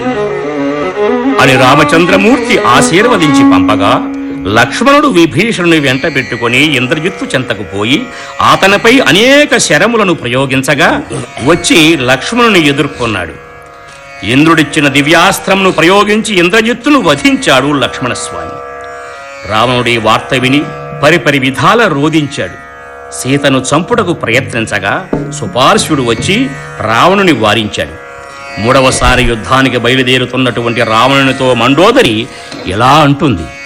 అని రామచంద్రమూర్తి ఆశీర్వదించి పంపగా లక్ష్మణుడు విభీషణుని వెంట పెట్టుకుని ఇంద్రజిత్తు చెంతకు పోయి అతనిపై అనేక శరములను ప్రయోగించగా వచ్చి లక్ష్మణుని ఎదుర్కొన్నాడు ఇంద్రుడిచ్చిన దివ్యాస్త్రమును ప్రయోగించి ఇంద్రజిత్తును వధించాడు లక్ష్మణస్వామి రావణుడి వార్త విని పరిపరి విధాల రోధించాడు సీతను చంపుటకు ప్రయత్నించగా సుపార్శ్వుడు వచ్చి రావణుని వారించాడు మూడవసారి యుద్ధానికి బయలుదేరుతున్నటువంటి రావణునితో మండోదరి ఇలా అంటుంది